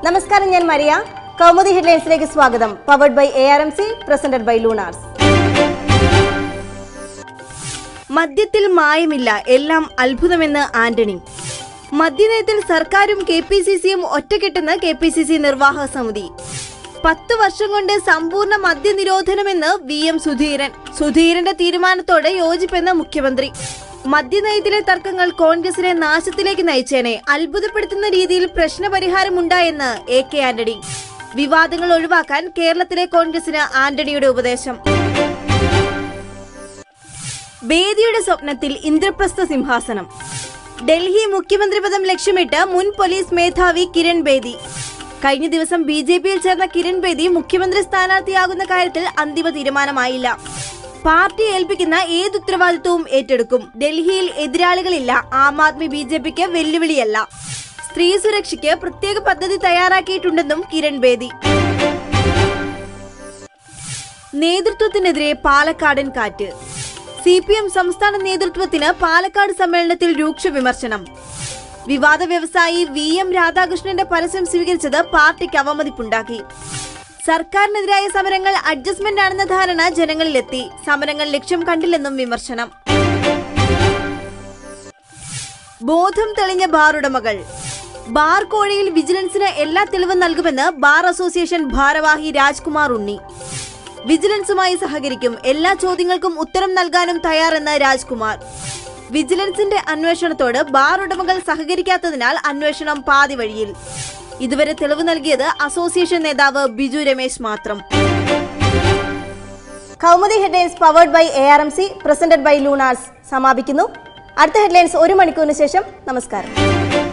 നമസ്കാരം ഞാൻ മരിയ കൗമുദി ഹെഡ്ലൈൻസിലേക്ക് സ്വാഗതം powered by A R M C presented by Lunars മദ്യത്തിൽ മായമില്ല എല്ലാം അത്ഭുതമെന്ന് ആന്റണി മദ്യനയത്തിൽ സർക്കാരും കെ പി സി സിയും ഒറ്റക്കെട്ടെന്ന് കെ പി സി സി നിർവാഹക സമിതി പത്ത് വർഷം കൊണ്ട് സമ്പൂർണ്ണ മദ്യനിരോധനമെന്ന് വി എം സുധീരൻ സുധീരന്റെ തീരുമാനത്തോട് യോജിപ്പെന്ന് മുഖ്യമന്ത്രി മദ്യനയത്തിലെ തർക്കങ്ങൾ കോൺഗ്രസിനെ നാശത്തിലേക്ക് നയിച്ചേനെ അത്ഭുതപ്പെടുത്തുന്ന രീതിയിൽ പ്രശ്നപരിഹാരമുണ്ടായെന്ന് എ കെ ആന്റണി വിവാദങ്ങൾ ഒഴിവാക്കാൻ കേരളത്തിലെ കോൺഗ്രസിന് ആന്റണിയുടെ ഉപദേശം ബേദിയുടെ സ്വപ്നത്തിൽ ഇന്ദ്രപ്രസ്ഥ സിംഹാസനം ഡൽഹി മുഖ്യമന്ത്രി പദം ലക്ഷ്യമിട്ട് മുൻ പോലീസ് മേധാവി കിരൺ ബേദി കഴിഞ്ഞ ദിവസം ബി ജെ പിയിൽ ചേർന്ന കിരൺ ബേദി മുഖ്യമന്ത്രി സ്ഥാനാർത്ഥിയാകുന്ന കാര്യത്തിൽ അന്തിമ തീരുമാനമായില്ല പാർട്ടി ഏൽപ്പിക്കുന്ന ഏത് ഉത്തരവാദിത്വവും ഏറ്റെടുക്കും ഡൽഹിയിൽ എതിരാളികളില്ല ആം ആദ്മി ബി ജെ പിക്ക് വെല്ലുവിളിയല്ല സ്ത്രീ സുരക്ഷയ്ക്ക് പ്രത്യേക പദ്ധതി തയ്യാറാക്കിയിട്ടുണ്ടെന്നും കിരൺ ബേദി നേതൃത്വത്തിനെതിരെ പാലക്കാടൻ കാറ്റ് സി പി എം സംസ്ഥാന നേതൃത്വത്തിന് പാലക്കാട് സമ്മേളനത്തിൽ രൂക്ഷ വിമർശനം വിവാദ വ്യവസായി വി എം രാധാകൃഷ്ണന്റെ പരസ്യം സ്വീകരിച്ചത് പാർട്ടിക്ക് അവമതിപ്പുണ്ടാക്കി സർക്കാരിനെതിരായ സമരങ്ങൾ അഡ്ജസ്റ്റ്മെന്റ് ആണെന്ന ധാരണ ജനങ്ങളിലെത്തി സമരങ്ങൾ ലക്ഷ്യം കണ്ടില്ലെന്നും വിമർശനം ബോധം തെളിഞ്ഞ ബാർ ഉടമകൾ ബാർ കോഴയിൽ വിജിലൻസിന് എല്ലാ തെളിവും നൽകുമെന്ന് ബാർ അസോസിയേഷൻ ഭാരവാഹി രാജ്കുമാർ ഉണ്ണി വിജിലൻസുമായി സഹകരിക്കും എല്ലാ ചോദ്യങ്ങൾക്കും ഉത്തരം നൽകാനും തയ്യാറെന്ന് രാജ്കുമാർ വിജിലൻസിന്റെ അന്വേഷണത്തോട് ബാർ ഉടമകൾ സഹകരിക്കാത്തതിനാൽ അന്വേഷണം പാതി വഴിയിൽ ഇതുവരെ തെളിവ് നൽകിയത് അസോസിയേഷൻ നേതാവ് ബിജു രമേശ് മാത്രം Kaumudi headlines powered by A R M C presented by Lunars സമാപിക്കുന്നു അടുത്ത ഹെഡ്ലൈൻസ് ഒരു മണിക്കൂറിന് ശേഷം നമസ്കാരം